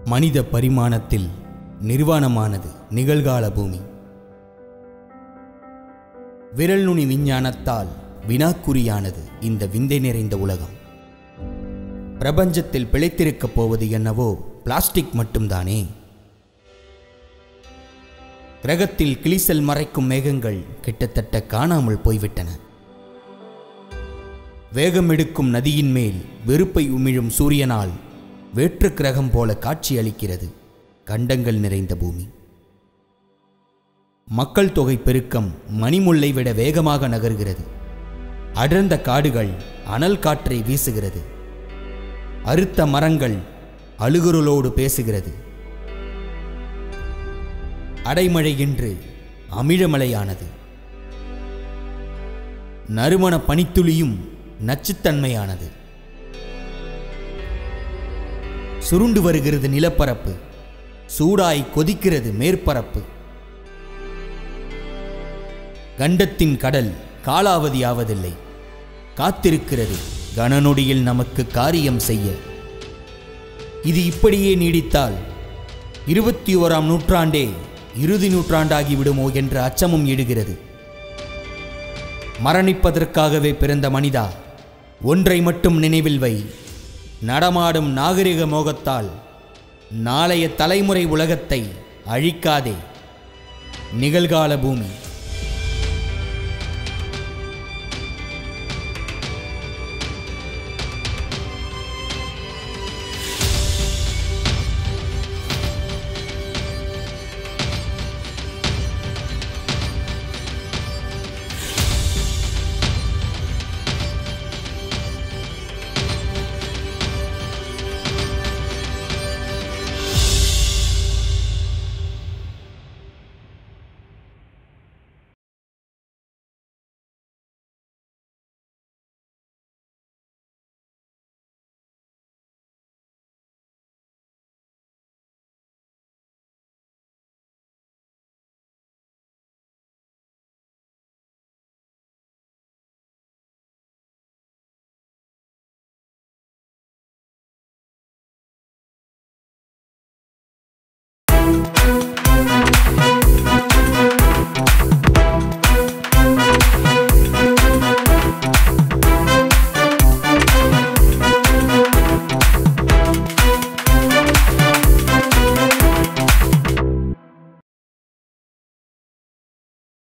மனித பரிமாணத்தில் நிர்வாணமானது நிகழ்கால பூமி விரல் நுனி விஞ்ஞானத்தால் வினாக்குறியானது இந்த விந்தை நிறைந்த உலகம் பிரபஞ்சத்தில் பிழைத்திருக்கப் போவது என்னவோ பிளாஸ்டிக் மட்டும்தானே கிரகத்தில் கிளிசல் மறைக்கும் மேகங்கள் கிட்டத்தட்ட காணாமல் போய்விட்டன வேகம் எடுக்கும் நதியின் மேல் வெறுப்பை உமிழும் சூரியனால் வேற்று கிரகம் போல காட்சியளிக்கிறது கண்டங்கள் நிறைந்த பூமி மக்கள் தொகை பெருக்கம் மணிமுல்லை விட வேகமாக நகர்கிறது அடர்ந்த காடுகள் அனல் காற்றை வீசுகிறது அறுத்த மரங்கள் அழுகுரலோடு பேசுகிறது அடைமழை என்று அமிழமலையானது நறுமண பனித்துளியும் நச்சுத்தன்மையானது சுருண்டு வருகிறது நிலப்பரப்பு சூடாய் கொதிக்கிறது மேற்பரப்பு கண்டத்தின் கடல் காலாவதியாவதில்லை காத்திருக்கிறது கனநொடியில் நமக்கு காரியம் செய்ய இது இப்படியே நீடித்தால் இருபத்தி ஓராம் நூற்றாண்டே இறுதி நூற்றாண்டாகி விடுமோ என்ற அச்சமும் இடுகிறது மரணிப்பதற்காகவே பிறந்த மனிதா ஒன்றை மட்டும் நினைவில் வை நடமாடும் நாகரிக மோகத்தால் நாளைய தலைமுறை உலகத்தை அழிக்காதே நிகழ்கால பூமி